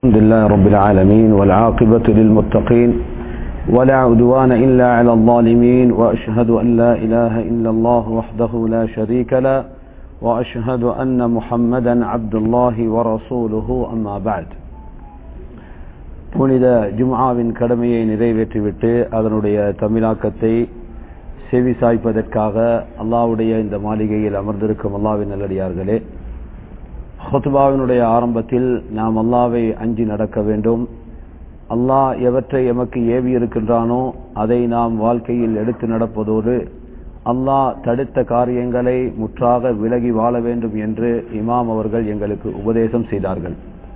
الحمد لله رب العالمين والعاقبة للمتقين ولا عدوان إلا على الظالمين وأشهد أن لا إله إلا الله وحده لا شريك له وأشهد أن محمدا عبد الله ورسوله أما بعد புனித ஜும்ஆவின் கடமையை நிறைவேற்றிவிட்டு அதனுடைய தமிழாக்கத்தை செவி சாய்ப்பதற்காக அல்லாவுடைய இந்த மாளிகையில் அமர்ந்திருக்கும் அல்லாவின் நல்லடியார்களே ஹொத்துபாவினுடைய ஆரம்பத்தில் நாம் அல்லாவை அஞ்சி நடக்க வேண்டும் அல்லாஹ் எவற்றை எமக்கு ஏவி இருக்கின்றானோ அதை நாம் வாழ்க்கையில் எடுத்து நடப்பதோடு அல்லாஹ் தடுத்த காரியங்களை முற்றாக விலகி வாழ வேண்டும் என்று இமாம் அவர்கள் எங்களுக்கு உபதேசம் செய்தார்கள்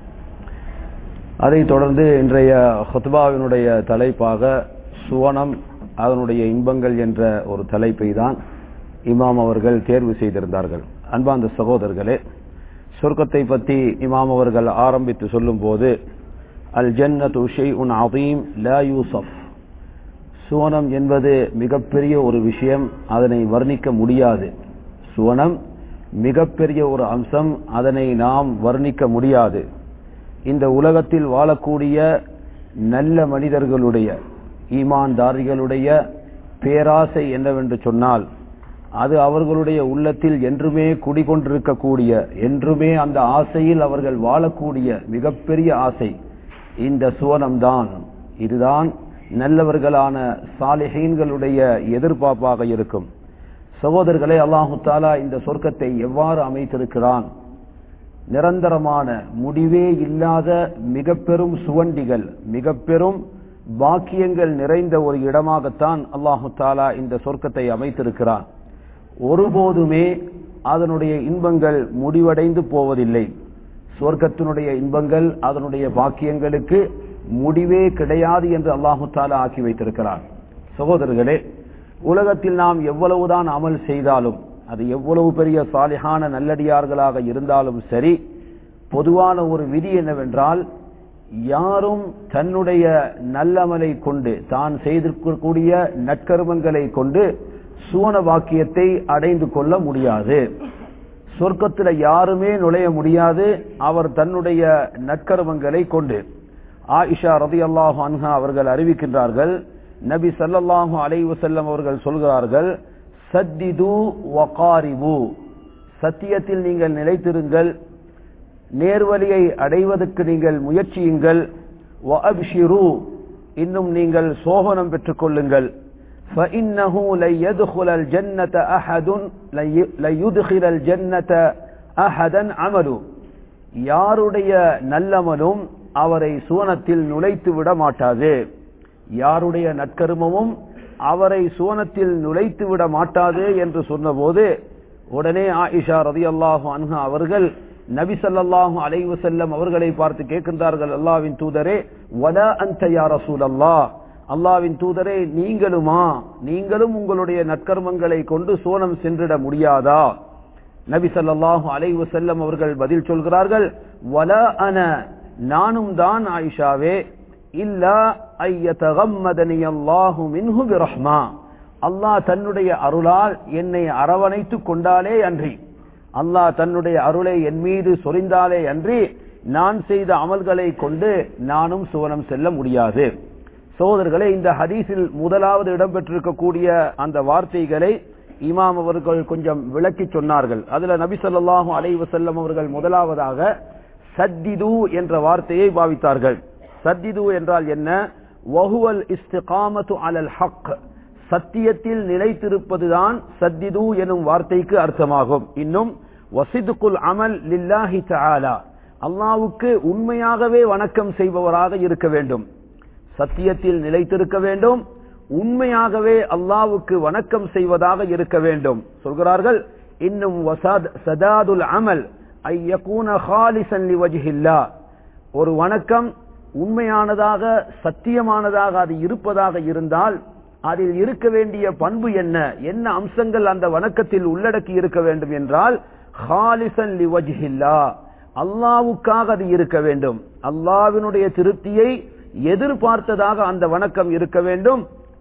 அதைத் தொடர்ந்து இன்றைய ஹொத்பாவினுடைய தலைப்பாக சுவனம் அதனுடைய இன்பங்கள் என்ற ஒரு தலைப்பை தான் இமாம் அவர்கள் தேர்வு செய்திருந்தார்கள் அன்பாந்த சகோதரர்களே சொர்க்கத்தை பற்றி இமாம் அவர்கள் ஆரம்பித்து சொல்லும் போது அல் ஜன்னத் உஷை உன் அதீம் லா யூசப் சுவனம் என்பது மிகப்பெரிய ஒரு விஷயம் அதனை வர்ணிக்க முடியாது சுவனம் மிகப்பெரிய ஒரு அம்சம் அதனை நாம் வர்ணிக்க முடியாது இந்த உலகத்தில் வாழக்கூடிய நல்ல மனிதர்களுடைய ஈமான்தாரிகளுடைய பேராசை என்னவென்று சொன்னால் அது அவர்களுடைய உள்ளத்தில் என்றுமே குடிகொண்டிருக்கக்கூடிய என்றுமே அந்த ஆசையில் அவர்கள் வாழக்கூடிய மிகப்பெரிய ஆசை இந்த சுவனம்தான் இதுதான் நல்லவர்களான சாலிஹீன்களுடைய எதிர்பார்ப்பாக இருக்கும் சகோதரர்களே அல்லாஹு தாலா இந்த சொர்க்கத்தை எவ்வாறு அமைத்திருக்கிறான் நிரந்தரமான முடிவே இல்லாத மிக பெரும் சுவண்டிகள் மிக பெரும் பாக்கியங்கள் நிறைந்த ஒரு இடமாகத்தான் அல்லாஹு தாலா இந்த சொர்க்கத்தை அமைத்திருக்கிறான் ஒருபோதுமே அதனுடைய இன்பங்கள் முடிவடைந்து போவதில்லை சொர்க்கத்தினுடைய இன்பங்கள் அதனுடைய பாக்கியங்களுக்கு முடிவே கிடையாது என்று அல்லாஹு தாலா ஆக்கி வைத்திருக்கிறார் சகோதரர்களே உலகத்தில் நாம் எவ்வளவுதான் அமல் செய்தாலும் அது எவ்வளவு பெரிய சாலிகான நல்லடியார்களாக இருந்தாலும் சரி பொதுவான ஒரு விதி என்னவென்றால் யாரும் தன்னுடைய நல்லமலை கொண்டு தான் செய்திருக்கக்கூடிய நற்கருமங்களை கொண்டு சுவன வாக்கியத்தை அடைந்து கொள்ள முடியாது சொர்க்கத்தில் யாருமே நுழைய முடியாது அவர் தன்னுடைய நற்கருமங்களை கொண்டு ஆயிஷா ரதி அல்லாஹு அன்ஹா அவர்கள் அறிவிக்கின்றார்கள் நபி சல்லல்லாஹு அலைவு செல்லம் அவர்கள் சொல்கிறார்கள் சத்திது வகாரிபு சத்தியத்தில் நீங்கள் நிலைத்திருங்கள் நேர்வழியை அடைவதற்கு நீங்கள் முயற்சியுங்கள் இன்னும் நீங்கள் சோபனம் பெற்றுக் கொள்ளுங்கள் فإنه لن يدخل الجنة أحد لن يدخل الجنة أحدا عمله யாருடைய நல்லமலும் அவரை சுவனத்தில் நுழைத்து விட மாட்டாது யாருடைய நற்கருமமும் அவரை சுவனத்தில் நுழைத்து விட மாட்டாது என்று சொன்னபோது உடனே ஆயிஷா ரதி அல்லாஹு அன்ஹா அவர்கள் நபி சல்லாஹூ அலைவு செல்லம் அவர்களை பார்த்து கேட்கின்றார்கள் அல்லாவின் தூதரே வத அந்த யா ரசூல் அல்லாஹ் அல்லாவின் தூதரே நீங்களுமா நீங்களும் உங்களுடைய நற்கர்மங்களை கொண்டு சோனம் சென்றிட முடியாதா நபி சல்லாஹூ அலைவு செல்லம் அவர்கள் பதில் சொல்கிறார்கள் வல அன நானும் தான் ஆயிஷாவே இல்லா ஐயதகம்மதனி அல்லாஹு மின்ஹு பிரஹ்மா அல்லாஹ் தன்னுடைய அருளால் என்னை அரவணைத்துக் கொண்டாலே அன்றி அல்லாஹ் தன்னுடைய அருளை என் மீது சொரிந்தாலே அன்றி நான் செய்த அமல்களை கொண்டு நானும் சுவனம் செல்ல முடியாது சகோதரர்களே இந்த ஹதீஸில் முதலாவது இடம்பெற்றிருக்கக்கூடிய அந்த வார்த்தைகளை இமாம் அவர்கள் கொஞ்சம் விளக்கி சொன்னார்கள் அதுல நபி சொல்லாஹு அலைவு செல்லம் அவர்கள் முதலாவதாக சத்திது என்ற வார்த்தையை பாவித்தார்கள் சத்திது என்றால் என்ன வஹுவல் இஸ்திகாமத்து அலல் ஹக் சத்தியத்தில் நிலைத்திருப்பதுதான் சத்திது எனும் வார்த்தைக்கு அர்த்தமாகும் இன்னும் வசிதுக்குல் அமல் லில்லாஹி தஆலா அல்லாவுக்கு உண்மையாகவே வணக்கம் செய்பவராக இருக்க வேண்டும் சத்தியத்தில் நிலைத்திருக்க வேண்டும் உண்மையாகவே அல்லாவுக்கு வணக்கம் செய்வதாக இருக்க வேண்டும் சொல்கிறார்கள் இன்னும் சதாதுல் அமல் ஐயகூன ஹாலிசன் லிவஜிஹில்லா ஒரு வணக்கம் உண்மையானதாக சத்தியமானதாக அது இருப்பதாக இருந்தால் அதில் இருக்க வேண்டிய பண்பு என்ன என்ன அம்சங்கள் அந்த வணக்கத்தில் உள்ளடக்கி இருக்க வேண்டும் என்றால் ஹாலிசன் லிவஜிஹில்லா அல்லாவுக்காக அது இருக்க வேண்டும் அல்லாவினுடைய திருப்தியை எதிர்பார்த்ததாக அந்த வணக்கம் இருக்க வேண்டும்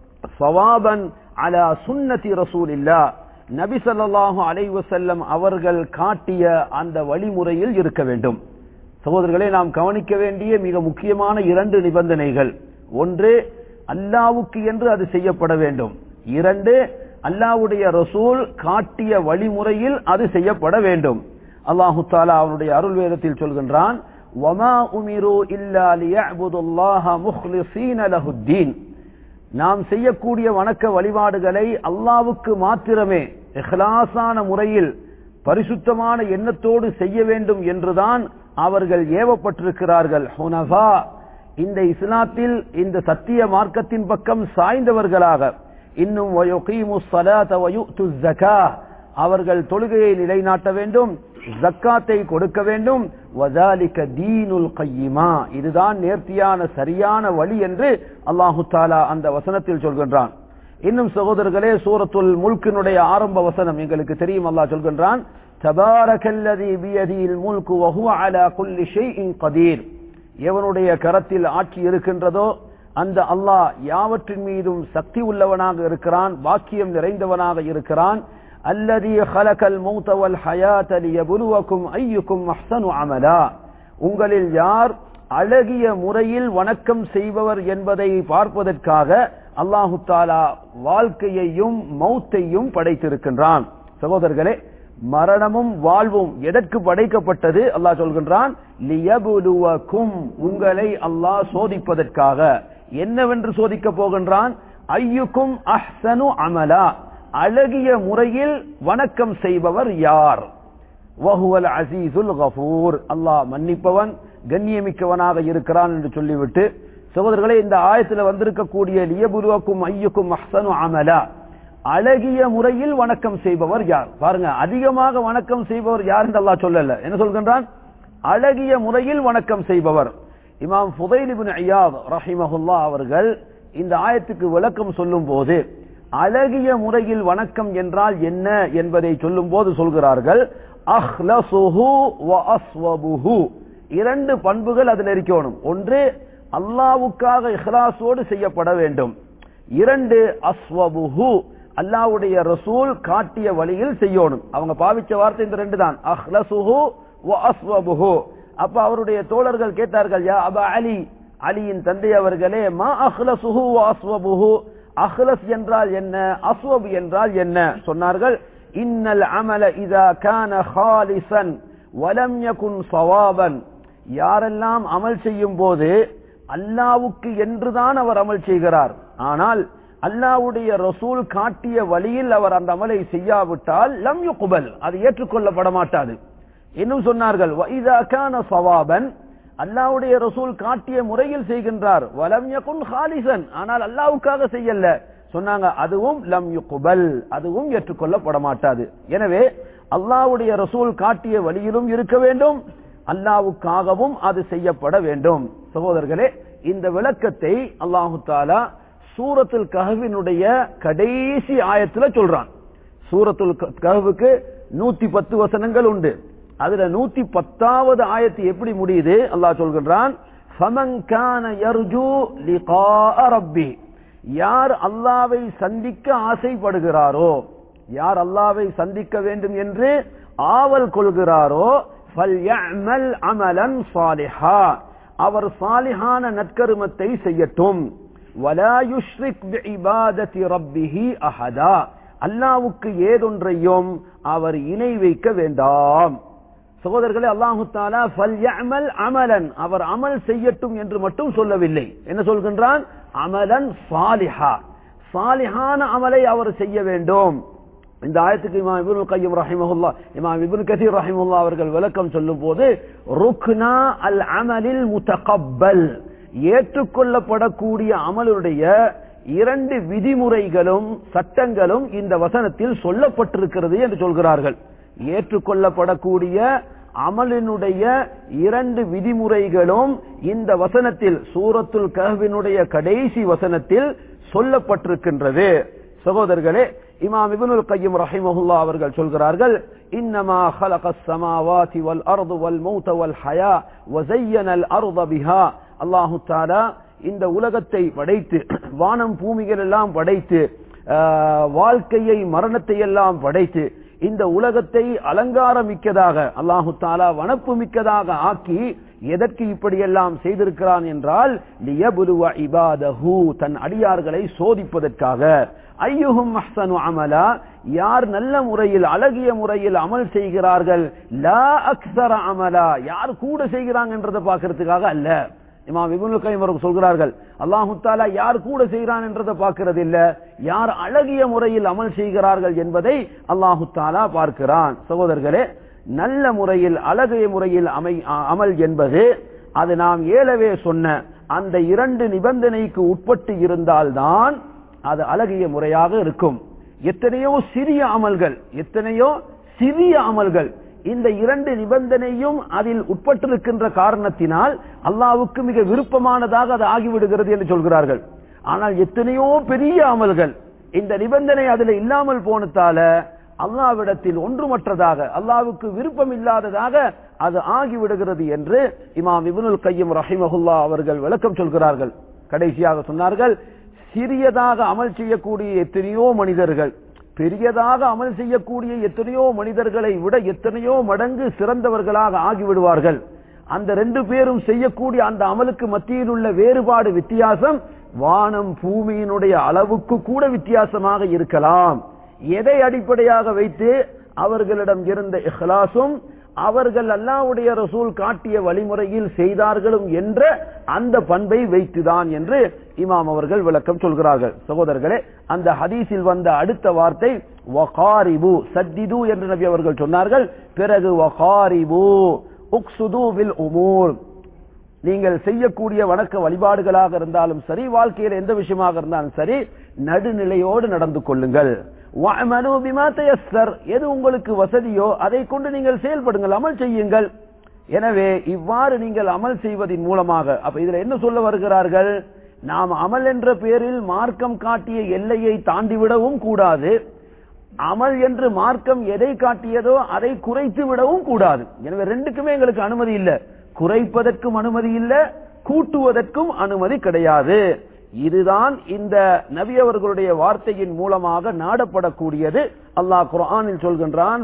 சவாபன் அலா சுன்னதி ரசூல் இல்லா நபி ஸல்லல்லாஹு அலைஹி வஸல்லம் அவர்கள் காட்டிய அந்த வழிமுறையில் இருக்க வேண்டும் சகோதரர்களே நாம் கவனிக்க வேண்டிய மிக முக்கியமான இரண்டு நிபந்தனைகள் ஒன்று அல்லாவுக்கு என்று அது செய்யப்பட வேண்டும் இரண்டு அல்லாவுடைய ரசூல் காட்டிய வழிமுறையில் அது செய்யப்பட வேண்டும் அல்லாஹு தாலா அவனுடைய அருள் வேதத்தில் சொல்கின்றான் وَمَا أُمِرُوا إِلَّا لِيَعْبُدُوا اللَّهَ مُخْلِصِينَ لَهُ الدِّينَ நாம் செய்யக்கூடிய வணக்க வழிபாடுகளை அல்லாவுக்கு மாத்திரமே இஹ்லாசான முறையில் பரிசுத்தமான எண்ணத்தோடு செய்ய வேண்டும் என்றுதான் அவர்கள் ஏவப்பட்டிருக்கிறார்கள் ஹுனஃபா இந்த இஸ்லாத்தில் இந்த சத்திய மார்க்கத்தின் பக்கம் சாய்ந்தவர்களாக இன்னும் வயுகீமு ஸலாத வயுத்து ஸக்கா அவர்கள் தொழுகையை நிலைநாட்ட வேண்டும் ஜக்காத்தை கொடுக்க வேண்டும் வதாலிக தீனுல் கையிமா இதுதான் நேர்த்தியான சரியான வழி என்று அல்லாஹு தாலா அந்த வசனத்தில் சொல்கின்றான் இன்னும் சகோதரர்களே சூரத்துல் முல்கினுடைய ஆரம்ப வசனம் எங்களுக்கு தெரியும் அல்லாஹ் சொல்கின்றான் தபாரகல்லதி பியதில் முல்கு வஹுவ அலா குல்லி ஷைஇன் கதீர் எவனுடைய கரத்தில் ஆட்சி இருக்கின்றதோ அந்த அல்லாஹ் யாவற்றின் மீதும் சக்தி உள்ளவனாக இருக்கிறான் பாக்கியம் நிறைந்தவனாக இருக்கிறான் அல்லதி ஹலகல் மௌத வல் ஹயாத லியபுலுவக்கும் ஐயுக்கும் அஹ்சனு அமலா உங்களில் யார் அழகிய முறையில் வணக்கம் செய்பவர் என்பதை பார்ப்பதற்காக அல்லாஹு தாலா வாழ்க்கையையும் மௌத்தையும் படைத்திருக்கின்றான் சகோதரர்களே மரணமும் வாழ்வும் எதற்கு படைக்கப்பட்டது அல்லாஹ் சொல்கின்றான் லியபுலுவக்கும் உங்களை அல்லாஹ் சோதிப்பதற்காக என்னவென்று சோதிக்க போகின்றான் ஐயுக்கும் அஹ்சனு அமலா அழகிய முறையில் வணக்கம் செய்பவர் யார் வஹுவல் அசீசுல் கஃபூர் அல்லாஹ் மன்னிப்பவன் கண்ணியமிக்கவனாக இருக்கிறான் என்று சொல்லிவிட்டு சகோதரர்களே இந்த ஆயத்தில் வந்திருக்கக்கூடிய லியபுருவக்கும் ஐயுக்கும் அஹ்சனு அமலா அழகிய முறையில் வணக்கம் செய்பவர் யார் பாருங்க அதிகமாக வணக்கம் செய்பவர் யார் என்று அல்லாஹ் சொல்லல என்ன சொல்கின்றான் அழகிய முறையில் வணக்கம் செய்பவர் இமாம் ஃபுதைலிபின் ஐயாத் ரஹிமஹுல்லா அவர்கள் இந்த ஆயத்துக்கு விளக்கம் சொல்லும் போது அழகிய முறையில் வணக்கம் என்றால் என்ன என்பதை சொல்லும் போது சொல்கிறார்கள் அஹ்லசுஹு வ அஸ்வபுஹு இரண்டு பண்புகள் அதில் இருக்கணும் ஒன்று அல்லாவுக்காக இஹ்லாசோடு செய்யப்பட வேண்டும் இரண்டு அஸ்வபுஹு அல்லாவுடைய ரசூல் காட்டிய வழியில் செய்யணும் அவங்க பாவிச்ச வார்த்தை இந்த ரெண்டு தான் அஹ்லசுஹு வ அஸ்வபுஹு அப்ப அவருடைய தோழர்கள் கேட்டார்கள் யா அபா அலி அலியின் தந்தை அவர்களே மா அஹ்லசுஹு வ அஸ்வபுஹு அஹ்லஸ் என்றால் என்ன அஸ்வப் என்றால் என்ன சொன்னார்கள் இன்னல் அமல இதா கான ஹாலிசன் வலம் யகுன் சவாபன் யாரெல்லாம் அமல் செய்யும் போது அல்லாவுக்கு என்றுதான் அவர் அமல் செய்கிறார் ஆனால் அல்லாவுடைய ரசூல் காட்டிய வழியில் அவர் அந்த அமலை செய்யாவிட்டால் லம் யுகுபல் அது ஏற்றுக்கொள்ளப்பட மாட்டாது இன்னும் சொன்னார்கள் வைதா கான சவாபன் அல்லாவுடைய ரசூல் காட்டிய முறையில் செய்கின்றார் வலம் யகுன் ஹாலிசன் ஆனால் அல்லாவுக்காக செய்யல சொன்னாங்க அதுவும் லம் யுகுபல் அதுவும் ஏற்றுக்கொள்ளப்பட மாட்டாது எனவே அல்லாவுடைய ரசூல் காட்டிய வழியிலும் இருக்க வேண்டும் அல்லாவுக்காகவும் அது செய்யப்பட வேண்டும் சகோதரர்களே இந்த விளக்கத்தை அல்லாஹு தாலா சூரத்துல் கஹவினுடைய கடைசி ஆயத்துல சொல்றான் சூரத்துல் கஹவுக்கு நூத்தி பத்து வசனங்கள் உண்டு அதுல நூத்தி பத்தாவது ஆயத்து எப்படி முடியுது அல்லாஹ் சொல்கின்றான் யார் அல்லாவை சந்திக்க ஆசைப்படுகிறாரோ யார் அல்லாவை சந்திக்க வேண்டும் என்று ஆவல் கொள்கிறாரோ அமலன் சாலிஹா அவர் சாலிஹான நற்கருமத்தை செய்யட்டும் அல்லாவுக்கு ஏதொன்றையும் அவர் இணை வைக்க வேண்டாம் சகோதரர்களே அல்லாஹு தாலா அமலன் அவர் அமல் செய்யட்டும் என்று மட்டும் சொல்லவில்லை என்ன சொல்கின்றான் அமலன் சாலிஹா சாலிஹான அமலை அவர் செய்ய வேண்டும் இந்த ஆயத்துக்கு இமாம் இபுல் கையம் ரஹிமஹுல்லா இமாம் இபுல் கசீர் ரஹிமுல்லா அவர்கள் விளக்கம் சொல்லும் போது ருக்னா அல் அமலில் முத்தகப்பல் ஏற்றுக்கொள்ளப்படக்கூடிய அமலுடைய இரண்டு விதிமுறைகளும் சட்டங்களும் இந்த வசனத்தில் சொல்லப்பட்டிருக்கிறது என்று சொல்கிறார்கள் ஏற்றுக்கொள்ளப்படக்கூடிய அமலினுடைய இரண்டு விதிமுறைகளும் இந்த வசனத்தில் சூரத்துல் கஹ்வினுடைய கடைசி வசனத்தில் சொல்லப்பட்டிருக்கின்றது சகோதரர்களே இமாம் இப்னுல் கையம் ரஹிமஹுல்லா அவர்கள் சொல்கிறார்கள் இன்னமா خلق السماوات والارض والموت والحياة وزين الارض بها அல்லாஹு தாலா இந்த உலகத்தை படைத்து வானம் பூமிகள் எல்லாம் படைத்து வாழ்க்கையை மரணத்தை எல்லாம் படைத்து இந்த உலகத்தை அலங்காரமிக்கதாக அல்லாஹு தாலா வனப்பு மிக்கதாக ஆக்கி எதற்கு இப்படியெல்லாம் செய்திருக்கிறான் என்றால் லியபுலுவ இபாதஹு தன் அடியார்களை சோதிப்பதற்காக ஐயுஹும் அஹ்சனு அமலா யார் நல்ல முறையில் அழகிய முறையில் அமல் செய்கிறார்கள் லா அக்ஸர அமலா யார் கூட செய்கிறாங்கன்றதை பார்க்கறதுக்காக அல்ல இமாம் இபுல் கைம் அவர்கள் சொல்கிறார்கள் அல்லாஹு தாலா யார் கூட செய்கிறான் என்றதை பார்க்கிறது இல்ல யார் அழகிய முறையில் அமல் செய்கிறார்கள் என்பதை அல்லாஹு தாலா பார்க்கிறான் சகோதரர்களே நல்ல முறையில் அழகிய முறையில் அமை அமல் என்பது அது நாம் ஏலவே சொன்ன அந்த இரண்டு நிபந்தனைக்கு உட்பட்டு இருந்தால்தான் அது அழகிய முறையாக இருக்கும் எத்தனையோ சிறிய அமல்கள் எத்தனையோ சிறிய அமல்கள் இந்த இரண்டு நிபந்தனையும் அதில் உட்பட்டிருக்கின்ற காரணத்தினால் அல்லாவுக்கு மிக விருப்பமானதாக அது ஆகிவிடுகிறது என்று சொல்கிறார்கள் ஆனால் எத்தனையோ பெரிய அமல்கள் இந்த நிபந்தனை அதுல இல்லாமல் போனதால அல்லாவிடத்தில் ஒன்றுமற்றதாக அல்லாவுக்கு விருப்பம் இல்லாததாக அது ஆகிவிடுகிறது என்று இமாம் இபுனுல் கையம் ரஹிமஹுல்லா அவர்கள் விளக்கம் சொல்கிறார்கள் கடைசியாக சொன்னார்கள் சிறியதாக அமல் செய்யக்கூடிய எத்தனையோ மனிதர்கள் பெரியதாக அமல் செய்யக்கூடிய எத்தனையோ மனிதர்களை விட எத்தனையோ மடங்கு சிறந்தவர்களாக ஆகிவிடுவார்கள் அந்த ரெண்டு பேரும் செய்யக்கூடிய அந்த அமலுக்கு மத்தியில் உள்ள வேறுபாடு வித்தியாசம் வானம் பூமியினுடைய அளவுக்கு கூட வித்தியாசமாக இருக்கலாம் எதை அடிப்படையாக வைத்து அவர்களிடம் இருந்த இஹ்லாசும் அவர்கள் அல்லாவுடைய ரசூல் காட்டிய வழிமுறையில் செய்தார்களும் என்ற அந்த பண்பை வைத்துதான் என்று இமாம் அவர்கள் விளக்கம் சொல்கிறார்கள் சகோதரர்களே அந்த ஹதீஸில் வந்த அடுத்த வார்த்தை வகாரிபு சத்திது என்று நபி அவர்கள் சொன்னார்கள் பிறகு வகாரிபு உக்சுது வில் உமூர் நீங்கள் செய்யக்கூடிய வணக்க வழிபாடுகளாக இருந்தாலும் சரி வாழ்க்கையில் எந்த விஷயமாக இருந்தாலும் சரி நடுநிலையோடு நடந்து கொள்ளுங்கள் எது உங்களுக்கு வசதியோ அதை கொண்டு நீங்கள் செயல்படுங்கள் அமல் செய்யுங்கள் எனவே இவ்வாறு நீங்கள் அமல் செய்வதன் மூலமாக அப்ப இதுல என்ன சொல்ல வருகிறார்கள் நாம் அமல் என்ற பெயரில் மார்க்கம் காட்டிய எல்லையை தாண்டிவிடவும் கூடாது அமல் என்று மார்க்கம் எதை காட்டியதோ அதை குறைத்து விடவும் கூடாது எனவே ரெண்டுக்குமே எங்களுக்கு அனுமதி இல்லை குறைப்பதற்கும் அனுமதி இல்லை கூட்டுவதற்கும் அனுமதி கிடையாது இதுதான் இந்த நபி அவர்களுடைய வார்த்தையின் மூலமாக நாடப்படக்கூடியது அல்லாஹ் குர்ஆனில் சொல்கின்றான்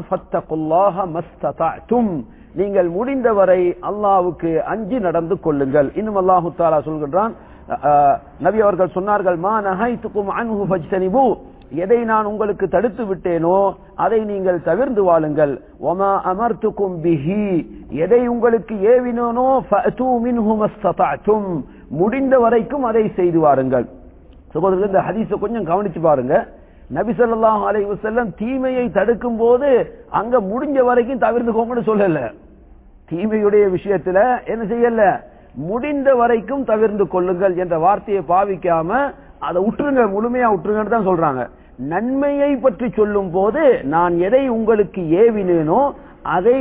நீங்கள் முடிந்தவரை அல்லாவுக்கு அஞ்சி நடந்து கொள்ளுங்கள் இன்னும் அல்லாஹு தாலா சொல்கின்றான் நபி அவர்கள் சொன்னார்கள் மா நஹைத்துக்கும் அன்ஹு ஃபஜ்தனிபு எதை நான் உங்களுக்கு தடுத்து விட்டேனோ அதை நீங்கள் தவிர்ந்து வாழுங்கள் ஒமா அமர்த்துக்கும் பிஹி எதை உங்களுக்கு ஏவினோனோ முடிந்த வரைக்கும் அதை செய்து வாருங்கள் சகோதரர்கள் இந்த ஹதீஸை கொஞ்சம் கவனிச்சு பாருங்க நபி சொல்லாஹ் அலை வசல்லம் தீமையை தடுக்கும் போது அங்க முடிஞ்ச வரைக்கும் தவிர்த்துக்கோங்கன்னு சொல்லல தீமையுடைய விஷயத்துல என்ன செய்யல முடிந்த வரைக்கும் தவிர்ந்து கொள்ளுங்கள் என்ற வார்த்தையை பாவிக்காம அதை விட்டுருங்க முழுமையா விட்டுருங்கன்னு தான் சொல்றாங்க நன்மையை பற்றி சொல்லும் போது நான் எதை உங்களுக்கு ஏவினேனோ அதை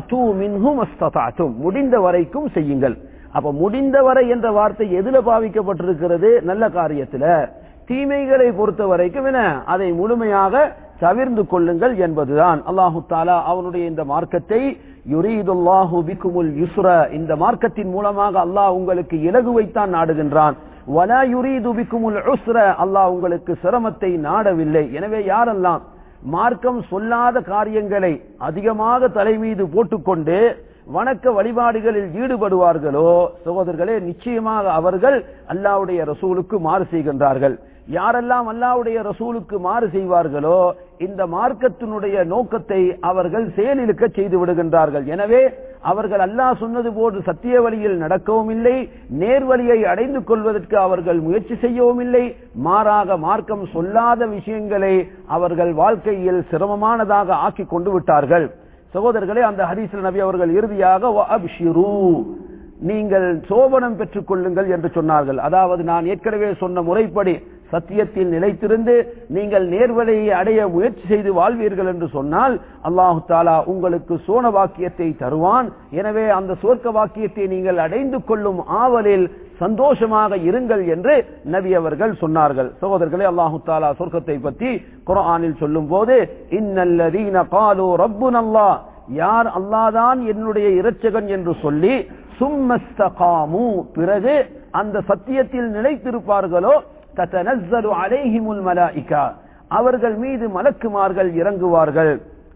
முடிந்த வரைக்கும் செய்யுங்கள் அப்ப முடிந்தவரை என்ற வார்த்தை எதுல பாவிக்கப்பட்டிருக்கிறது நல்ல காரியத்துல தீமைகளை பொறுத்த வரைக்கும் என அதை முழுமையாக தவிர்ந்து கொள்ளுங்கள் என்பதுதான் அல்லாஹு தாலா அவனுடைய இந்த மார்க்கத்தை யுரீதுல்லாஹு பிக்குமுல் யுஸ்ர இந்த மார்க்கத்தின் மூலமாக அல்லாஹ் உங்களுக்கு இலகுவைத்தான் நாடுகின்றான் வலா யுரீது பிக்குமுல் உஸ்ர அல்லாஹ் உங்களுக்கு சிரமத்தை நாடவில்லை எனவே யாரெல்லாம் மார்க்கம் சொல்லாத காரியங்களை அதிகமாக தலைமீது போட்டுக்கொண்டு வணக்க வழிபாடுகளில் ஈடுபடுவார்களோ சகோதரர்களே நிச்சயமாக அவர்கள் அல்லாவுடைய ரசூலுக்கு மாறு செய்கின்றார்கள் யாரெல்லாம் அல்லாவுடைய ரசூலுக்கு மாறு செய்வார்களோ இந்த மார்க்கத்தினுடைய நோக்கத்தை அவர்கள் செயலிழுக்க செய்து விடுகின்றார்கள் எனவே அவர்கள் அல்லாஹ் சொன்னது போன்று சத்திய வழியில் நடக்கவும் இல்லை நேர்வழியை அடைந்து கொள்வதற்கு அவர்கள் முயற்சி செய்யவும் இல்லை மாறாக மார்க்கம் சொல்லாத விஷயங்களை அவர்கள் வாழ்க்கையில் சிரமமானதாக ஆக்கி கொண்டு விட்டார்கள் சகோதரர்களே அந்த ஹதீஸில் நபி அவர்கள் இறுதியாக நீங்கள் சோபனம் பெற்றுக் கொள்ளுங்கள் என்று சொன்னார்கள் அதாவது நான் ஏற்கனவே சொன்ன முறைப்படி சத்தியத்தில் நிலைத்திருந்து நீங்கள் நேர்வழியை அடைய முயற்சி செய்து வாழ்வீர்கள் என்று சொன்னால் அல்லாஹு தாலா உங்களுக்கு சோன வாக்கியத்தை தருவான் எனவே அந்த சோர்க்க வாக்கியத்தை நீங்கள் அடைந்து கொள்ளும் ஆவலில் சந்தோஷமாக இருங்கள் என்று நபி அவர்கள் சொன்னார்கள் சகோதரர்களே அல்லாஹு தாலா சொர்க்கத்தை பற்றி குரானில் சொல்லும் போது இன்னல்லதீன காலு ரப்புன் அல்லாஹ் யார் அல்லாதான் என்னுடைய இரட்சகன் என்று சொல்லி சும்மஸ்தகாமு பிறகு அந்த சத்தியத்தில் நிலைத்திருப்பார்களோ தத்தனஸ்ஸலு அலைஹிமுல் மலாயிகா அவர்கள் மீது மலக்குமார்கள் இறங்குவார்கள்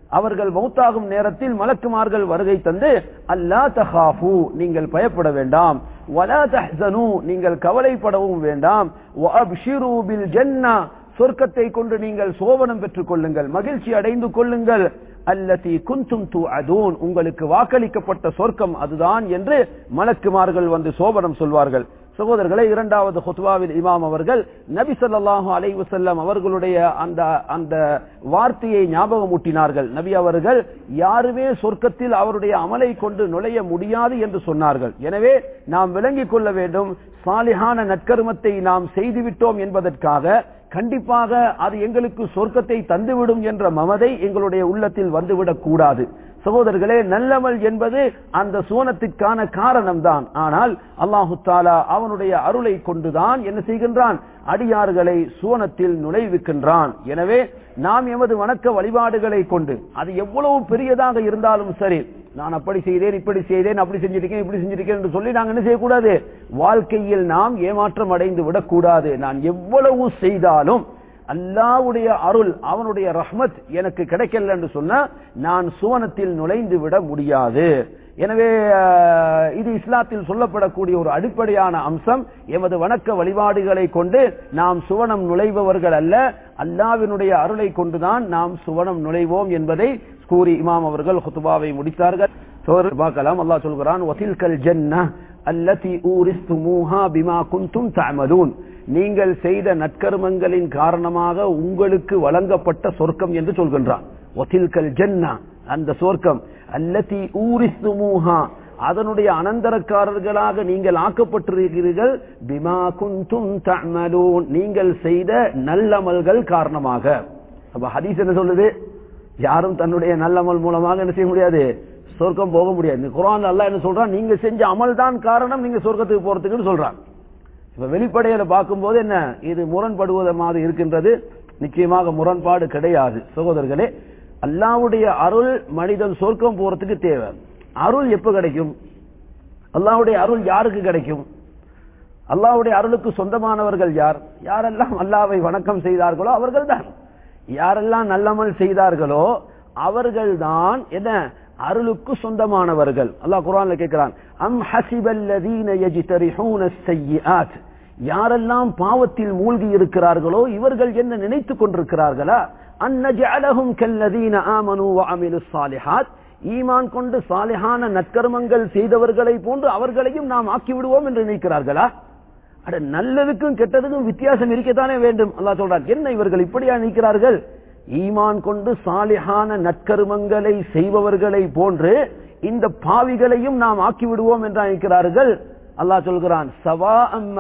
அவர்கள் மௌத்தாகும் நேரத்தில் மலக்குமார்கள் வருகை தந்து அல்லா தஹாஃபு நீங்கள் பயப்பட வேண்டாம் வலா தஹ்சனு நீங்கள் கவலைப்படவும் வேண்டாம் வஅப்ஷிரு பில் ஜன்னா சொர்க்கத்தை கொண்டு நீங்கள் சோபனம் பெற்றுக் கொள்ளுங்கள் மகிழ்ச்சி அடைந்து கொள்ளுங்கள் அல்லதி குந்தும் து அதூன் உங்களுக்கு வாக்களிக்கப்பட்ட சொர்க்கம் அதுதான் என்று மலக்குமார்கள் வந்து சோபனம் சொல்வார்கள் சகோதரர்களை இரண்டாவது ஹுத்வாவில் இமாம் அவர்கள் நபி ஸல்லல்லாஹு அலைஹி வஸல்லம் அவர்களுடைய அந்த அந்த வார்த்தையை ஞாபகமூட்டினார்கள் நபி அவர்கள் யாருமே சொர்க்கத்தில் அவருடைய அமலை கொண்டு நுழைய முடியாது என்று சொன்னார்கள் எனவே நாம் விளங்கிக் கொள்ள வேண்டும் சாலிஹான நற்கருமத்தை நாம் செய்துவிட்டோம் என்பதற்காக கண்டிப்பாக அது எங்களுக்கு சொர்க்கத்தை தந்துவிடும் என்ற மமதை எங்களுடைய உள்ளத்தில் வந்துவிடக் கூடாது சகோதரர்களே நல்லமல் என்பது அந்த சோனத்திற்கான காரணம் தான் ஆனால் அல்லாஹு தாலா அவனுடைய அருளை கொண்டுதான் என்ன செய்கின்றான் அடியார்களை சோனத்தில் நுழைவிக்கின்றான் எனவே நாம் எமது வணக்க வழிபாடுகளை கொண்டு அது எவ்வளவு பெரியதாக இருந்தாலும் சரி நான் அப்படி செய்தேன் இப்படி செய்தேன் அப்படி செஞ்சிருக்கேன் இப்படி செஞ்சிருக்கேன் என்று சொல்லி நாங்கள் என்ன செய்யக்கூடாது வாழ்க்கையில் நாம் ஏமாற்றம் அடைந்து விடக்கூடாது நான் எவ்வளவு செய்தாலும் அல்லாவுடைய அருள் அவனுடைய ரஹ்மத் எனக்கு கிடைக்கல என்று சொன்னா நான் சுவனத்தில் நுழைந்து விட முடியாது எனவே அஹ், இது இஸ்லாத்தில் சொல்லப்படக்கூடிய ஒரு அடிப்படையான அம்சம் எமது வணக்க வழிபாடுகளை கொண்டு நாம் சுவனம் நுழைபவர்கள் அல்ல அல்லாவினுடைய அருளை கொண்டுதான் நாம் சுவனம் நுழைவோம் என்பதை கூறி இமாம் அவர்கள் ஹுத்துபாவை முடித்தார்கள் சோதரர் பார்க்கலாம் அல்லாஹ் சொல்கிறான் வசில்கல் ஜன்னா அல்லதி ஊரிஸ்துமூஹா பிமா குந்தும் தஅமலூன் நீங்கள் செய்த நற்கர்மங்களின் காரணமாக உங்களுக்கு வழங்கப்பட்ட சொர்க்கம் என்று சொல்கின்றான் வசில்கல் ஜன்னா அந்த சொர்க்கம் அல்லதி ஊரிஸ்துமூஹா அதனுடைய அனந்தரக்காரர்களாக நீங்கள் ஆக்கப்பட்டிருக்கிறீர்கள் பிமா குந்தும் தஅமலூன் நீங்கள் செய்த நல்லமல்கள் காரணமாக அப்ப ஹதீஸ் என்ன சொல்லுது யாரும் தன்னுடைய நல்லமல் மூலமாக என்ன செய்ய முடியாது சொர்க்கம் போக முடியாது இந்த குரான் அல்லாஹ் என்ன சொல்றான் நீங்க செஞ்ச அமல் தான் காரணம் நீங்க சொர்க்கத்துக்கு போறதுக்குன்னு சொல்றான் இப்ப வெளிப்படையில பார்க்கும்போது என்ன இது முரண்படுவது மாதிரி இருக்கின்றது நிச்சயமாக முரண்பாடு கிடையாது சகோதரர்களே அல்லாவுடைய அருள் மனிதன் சொர்க்கம் போறதுக்கு தேவை அருள் எப்ப கிடைக்கும் அல்லாவுடைய அருள் யாருக்கு கிடைக்கும் அல்லாவுடைய அருளுக்கு சொந்தமானவர்கள் யார் யாரெல்லாம் அல்லாவை வணக்கம் செய்தார்களோ அவர்கள்தான் யாரெல்லாம் நல்லமல் செய்தார்களோ அவர்கள்தான் என்ன அருளுக்கு சொந்தமானவர்கள் அல்லாஹ் குர்ஆன்ல கேட்கிறான் அம் ஹசிபல்லதீன யஜ்தரிஹூன ஸய்யிஆத் யாரெல்லாம் பாவத்தில் மூழ்கி இருக்கிறார்களோ இவர்கள் என்ன நினைத்துக் கொண்டிருக்கிறார்களா அன்னஜஅலஹும் கல்லதீன ஆமனு வஅமிலுஸ் ஸாலிஹாத் ஈமான் கொண்டு சாலிஹான நற்கர்மங்கள் செய்தவர்களை போன்று அவர்களையும் நாம் ஆக்கி விடுவோம் என்று நினைக்கிறார்களா அட நல்லதுக்கும் கெட்டதுக்கும் வித்தியாசம் இருக்கத்தானே வேண்டும் அல்லாஹ் சொல்றார் என்ன இவர்கள் இப்படியா நினைக்கிறார்கள் ஈமான் கொண்டு சாலிஹான நற்கருமங்களை செய்பவர்களை போன்று இந்த பாவிகளையும் நாம் ஆக்கி விடுவோம் என்று நினைக்கிறார்கள் அல்லாஹ் சொல்கிறான் சவா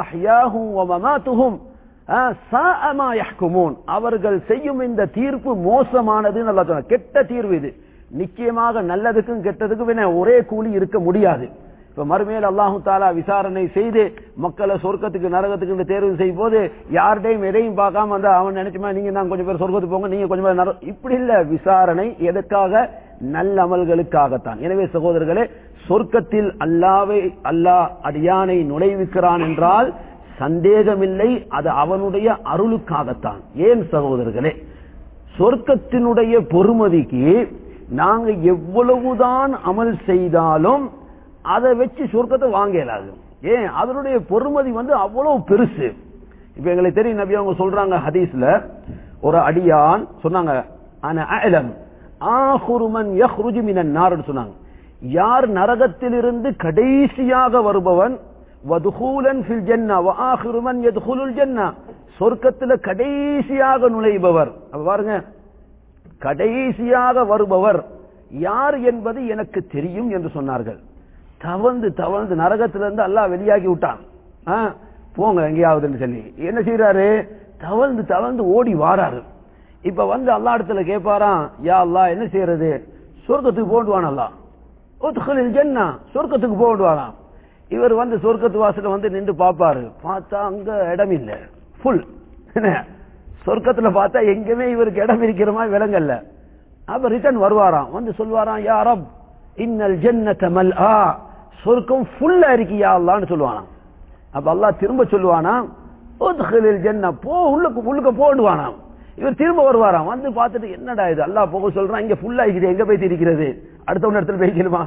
அவர்கள் செய்யும் இந்த தீர்ப்பு மோசமானதுன்னு அல்லாஹ் சொல்றான் கெட்ட தீர்வு இது நிச்சயமாக நல்லதுக்கும் கெட்டதுக்கும் என்ன ஒரே கூலி இருக்க முடியாது இப்ப மறுமையில் அல்லாஹு தாலா விசாரணை செய்து மக்களை சொர்க்கத்துக்கு நரகத்துக்கு தேர்வு செய்யும் போது யார்டையும் எதையும் பார்க்காம வந்தா அவன் நினைச்சுமா நீங்க தான் கொஞ்சம் பேர் சொர்க்கத்துக்கு போங்க நீங்க கொஞ்சம் பேர் நர- இப்படி இல்ல விசாரணை எதற்காக நல்ல அமல்களுக்காகத்தான் எனவே சகோதரர்களே சொர்க்கத்தில் அல்லாவை அல்லாஹ் அடியானை நுழைவிக்கிறான் என்றால் சந்தேகமில்லை அது அவனுடைய அருளுக்காகத்தான் ஏன் சகோதரர்களே சொர்க்கத்தினுடைய பொறுமதிக்கு நாங்க எவ்வளவுதான் அமல் செய்தாலும் அதை வச்சு சொர்க்கத்தை வாங்க இயலாது ஏன் அதனுடைய பொறுமதி வந்து அவ்வளவு பெருசு இப்ப எங்களுக்கு தெரியும் நபி அவங்க சொல்றாங்க ஹதீஸ்ல ஒரு அடியான் சொன்னாங்க ஆனா அலம் ஆஹுருமன் யஹ்ருஜு மினன் நார்னு சொன்னாங்க யார் நரகத்திலிருந்து கடைசியாக வருபவன் வதுகூலன் ஃபில் ஜன்னா வஆஹிரு மன் யதுகுலுல் ஜன்னா சொர்க்கத்துல கடைசியாக நுழைபவர் அப்ப பாருங்க கடைசியாக வருபவர் யார் என்பது எனக்கு தெரியும் என்று சொன்னார்கள் தவழ்ந்து தவழ்ந்து நரகத்திலிருந்து அல்லாஹ் வெளியாகி விட்டான் ஆ, போங்க எங்கேயாவதுன்னு சொல்லி என்ன செய்யறாரு தவழ்ந்து தவழ்ந்து ஓடி வாராரு இப்ப வந்து அல்லா இடத்துல கேட்பாராம் யா அல்லாஹ் என்ன செய்யறது சொர்க்கத்துக்கு போடுவான் அல்லாஹ் உத்குலில் ஜன்னா சொர்க்கத்துக்கு போடுவாராம் இவர் வந்து சொர்க்கத்து வாசல வந்து நின்று பாப்பாரு பார்த்தா அங்க இடம் இல்ல ஃபுல் சொர்க்கத்துல பார்த்தா எங்கேயுமே இவருக்கு இடம் இருக்கிற மாதிரி விலங்கல்ல அப்ப ரிட்டர்ன் வருவாராம் வந்து சொல்வாராம் யா ரப் இன்னல் ஜன்னத மல்ஆ சொர்க்கம் ஃபுல்லா இருக்கு யா அல்லாஹ்னு சொல்லுவானாம் அப்ப அல்லாஹ் திரும்ப சொல்லுவானா உத்குலில் ஜன்னா போ உள்ளுக்கு உள்ளுக்கு போடுவானாம் இவர் திரும்ப வருவாராம் வந்து பார்த்துட்டு என்னடா இது அல்லாஹ் போக சொல்றான் இங்க ஃபுல்லா இருக்குது எங்க போய் இருக்கிறது அடுத்த ஒன்று இடத்துல போய்க்கணுமா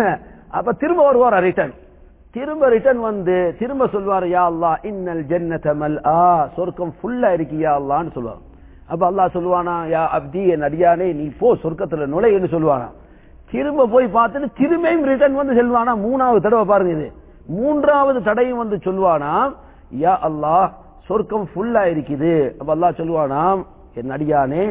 அப்ப திரும்ப வருவாரா ரிட்டர்ன் திரும்ப ரிட்டர்ன் வந்து திரும்ப சொல்வார் யா அல்லா இன்னல் ஜன்னத மல் ஆ சொர்க்கம் ஃபுல்லா இருக்கு யா அல்லான்னு சொல்லுவார் அப்ப அல்லாஹ் சொல்லுவானா யா அப்தி என் அடியானே நீ போ சொர்க்கத்துல நுழைன்னு சொல்லுவானா திரும்ப போய் பார்த்துட்டு திரும்பியும் ரிட்டர்ன் வந்து செல்வானா மூணாவது தடவை பாருங்க இது மூன்றாவது தடையும் வந்து சொல்லுவானா யா அல்லாஹ் சொர்க்கம் ஃபுல்லா இருக்குது அப்ப அல்லாஹ் சொல்லுவானாம் என் அடியானே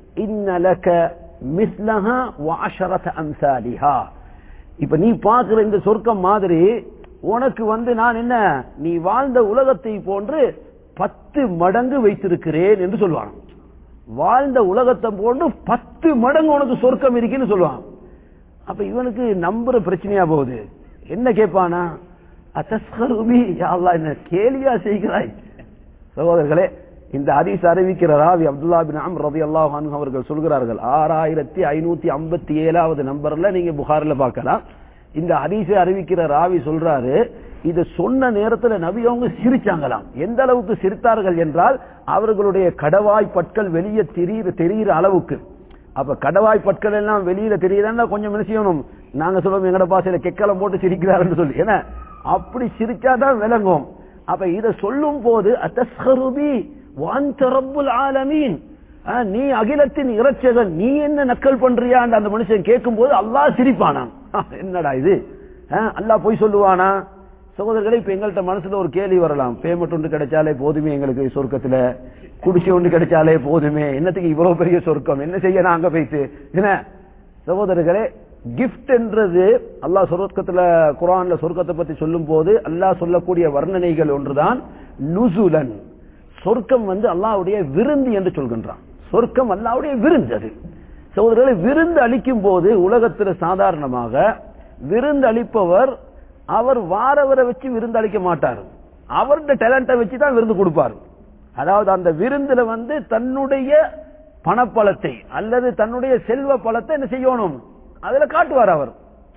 இன்னலக மிஸ்லஹா வாஷரத அம்சாலிஹா இப்ப நீ பார்க்கிற இந்த சொர்க்கம் மாதிரி உனக்கு வந்து நான் என்ன நீ வாழ்ந்த உலகத்தை போன்று பத்து மடங்கு வைத்திருக்கிறேன் என்று சொல்லுவான் வாழ்ந்த உலகத்தை போன்று பத்து மடங்கு உனக்கு சொர்க்கம் இருக்குன்னு சொல்லுவான் அப்ப இவனுக்கு நம்புற பிரச்சனையா போகுது என்ன கேட்பானா அத்தஸ்கருபி யாழ்லா என்ன கேலியா செய்கிறாய் சகோதரர்களே இந்த ஹதீஸ் அறிவிக்கிற ராவி அப்துல்லா பின் அம் ரதி அல்லாஹ் அவர்கள் சொல்கிறார்கள் ஆறாயிரத்தி ஐநூத்தி ஐம்பத்தி ஏழாவது நம்பர்ல நீங்க புகார்ல பார்க்கலாம் இந்த ஹதீஸை அறிவிக்கிற ராவி சொல்றாரு இத சொன்ன நேரத்துல நபி அவங்க சிரிச்சாங்களாம் எந்த அளவுக்கு சிரித்தார்கள் என்றால் அவர்களுடைய கடவாய் பற்கள் வெளியே தெரியுற தெரிகிற அளவுக்கு அப்ப கடவாய் பற்கள் எல்லாம் வெளியில தெரியுதுன்னா கொஞ்சம் என்ன செய்யணும் நாங்க சொல்லுவோம் எங்கட பாசையில கெக்கலம் போட்டு சிரிக்கிறாருன்னு சொல்லி ஏன்னா அப்படி சிரிச்சாதான் விளங்கும் அப்ப இத சொல்லும் போது அத்தஸ்கருபி வாந்த ரப்புல் ஆலமீன் நீ அகிலத்தின் இறைச்சகன் நீ என்ன நக்கல் பண்றியான்னு அந்த மனுஷன் கேட்கும் போது அல்லாஹ் சிரிப்பானாம் என்னடா இது அல்லாஹ் போய் சொல்லுவானா சகோதரர்களே இப்ப எங்கள்கிட்ட மனசுல ஒரு கேள்வி வரலாம் பேமெண்ட் ஒன்று கிடைச்சாலே போதுமே எங்களுக்கு சொர்க்கத்துல குடிசை ஒன்று கிடைச்சாலே போதுமே என்னத்துக்கு இவ்வளவு பெரிய சொர்க்கம் என்ன செய்ய நாங்க போயிட்டு என்ன சகோதரர்களே கிஃப்ட் என்றது அல்லாஹ் சொர்க்கத்துல குரான்ல சொர்க்கத்தை பத்தி சொல்லும் போது அல்லாஹ் சொல்லக்கூடிய வர்ணனைகள் ஒன்றுதான் நுசுலன் சொர்க்கம் வந்து அல்லாவுடைய விருந்து என்று சொல்கின்றான் சொர்க்கம் அல்லாவுடைய விருந்து அது சகோதரர்களை விருந்து அளிக்கும் போது உலகத்துல சாதாரணமாக விருந்து அளிப்பவர் அவர் வாரவரை வச்சு விருந்து அளிக்க மாட்டார் அவருடைய டேலண்ட்டை வச்சு தான் விருந்து கொடுப்பார் அதாவது அந்த விருந்துல வந்து தன்னுடைய பணப்பழத்தை அல்லது தன்னுடைய செல்வ பழத்தை என்ன செய்யணும் அதுல காட்டுவார் அவர்